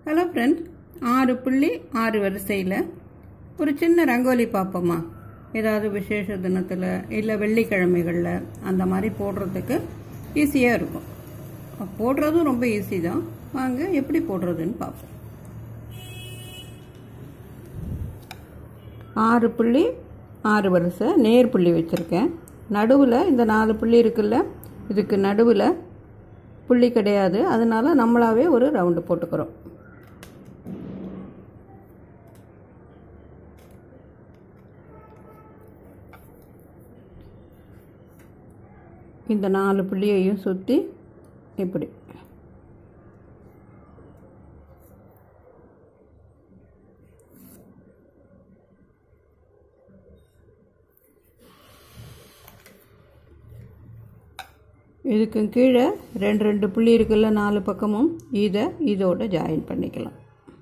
hello friend ஆறு புள்ளி ஆறு வரிசையில் ஒரு சின்ன ரங்கோலி பார்ப்போமா ஏதாவது விசேஷ தினத்தில் இல்லை வெள்ளிக்கிழமைகளில் அந்த மாதிரி போடுறதுக்கு ஈஸியாக இருக்கும் போடுறதும் ரொம்ப ஈஸி தான் வாங்க எப்படி போடுறதுன்னு பார்ப்போம் ஆறு புள்ளி ஆறு வரிசை நேர் புள்ளி வச்சுருக்கேன் நடுவில் இந்த நாலு புள்ளி இருக்குல்ல இதுக்கு நடுவில் புள்ளி கிடையாது அதனால நம்மளாவே ஒரு ரவுண்டு போட்டுக்கிறோம் இந்த நாலு புள்ளியையும் சுற்றி இப்படி இதுக்கு கீழே ரெண்டு ரெண்டு புள்ளி இருக்குல்ல நாலு பக்கமும் இதை இதோட ஜாயின் பண்ணிக்கலாம்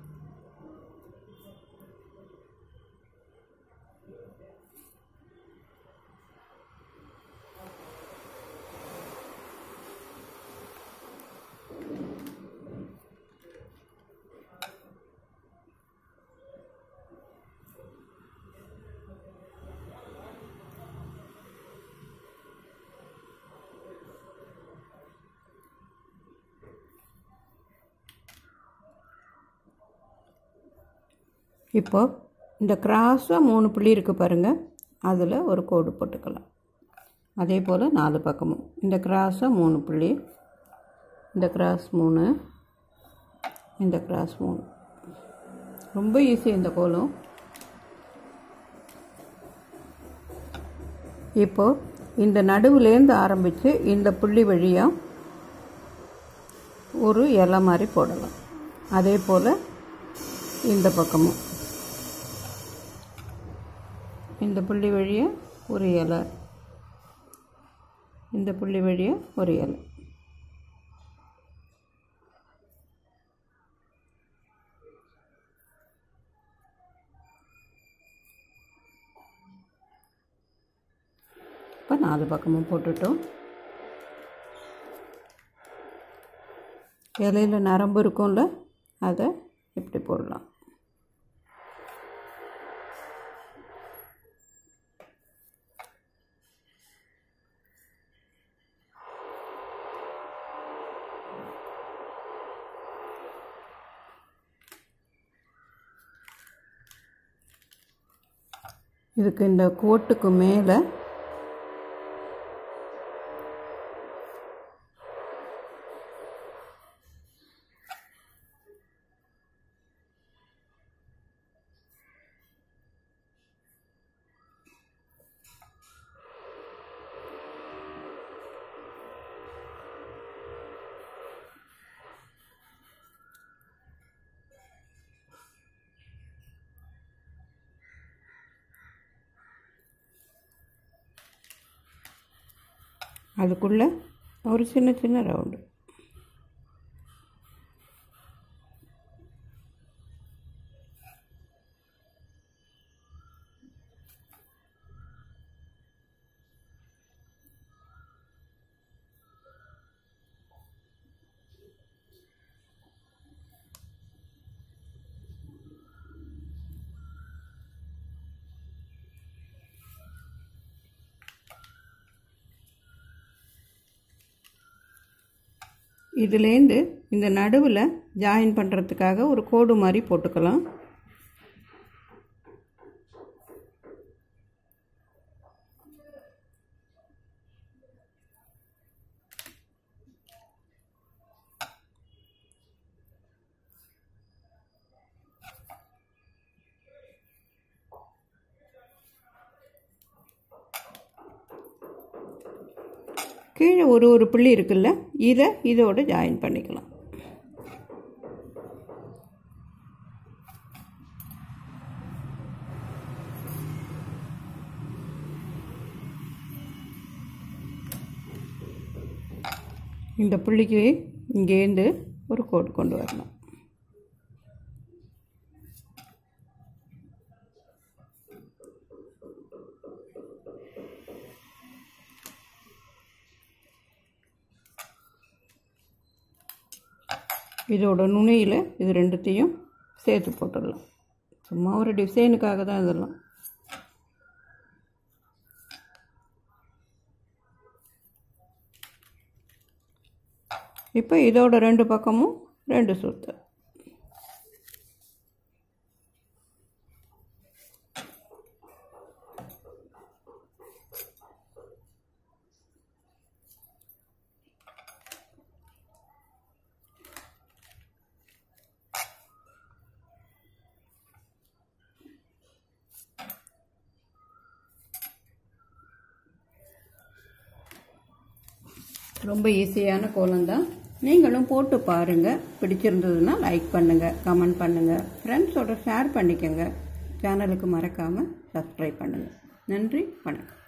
இப்போ இந்த கிராஸாக மூணு புள்ளி இருக்குது பாருங்கள் அதில் ஒரு கோடு போட்டுக்கலாம் அதே போல் நாலு பக்கமும் இந்த கிராஸாக மூணு புள்ளி இந்த கிராஸ் மூணு இந்த கிராஸ் மூணு ரொம்ப ஈஸி இந்த கோலம் இப்போது இந்த நடுவுலேருந்து ஆரம்பித்து இந்த புள்ளி வழியாக ஒரு இலை மாதிரி போடலாம் அதே போல் இந்த பக்கமும் இந்த புள்ளி வழியே ஒரு இலை இந்த புள்ளி வழியே ஒரு இலை இப்போ நாலு பக்கமும் போட்டுட்டோம் இலையில் நரம்பு இருக்கும்ல அதை இப்படி போடலாம் இதுக்கு இந்த கோட்டுக்கு மேலே அதுக்குள்ளே ஒரு சின்ன சின்ன ரவுண்டு இதுலேருந்து இந்த நடுவில் ஜாயின் பண்ணுறதுக்காக ஒரு கோடு மாதிரி போட்டுக்கலாம் கீழே ஒரு ஒரு புள்ளி இருக்குல்ல இதை இதோட ஜாயின் பண்ணிக்கலாம் இந்த புள்ளிக்கு இங்கேருந்து ஒரு கோடு கொண்டு வரணும் இதோட நுனியில் இது ரெண்டுத்தையும் சேர்த்து போட்டுடலாம் சும்மா ஒரு டிசைனுக்காக தான் இதெல்லாம் இப்போ இதோட ரெண்டு பக்கமும் ரெண்டு சுத்து ரொம்ப ஈஸியான கோலம் தான் நீங்களும் போட்டு பாருங்கள் பிடிச்சிருந்ததுன்னா லைக் பண்ணுங்கள் கமெண்ட் பண்ணுங்கள் ஃப்ரெண்ட்ஸோட ஷேர் பண்ணிக்கோங்க சேனலுக்கு மறக்காமல் சப்ஸ்கிரைப் பண்ணுங்கள் நன்றி வணக்கம்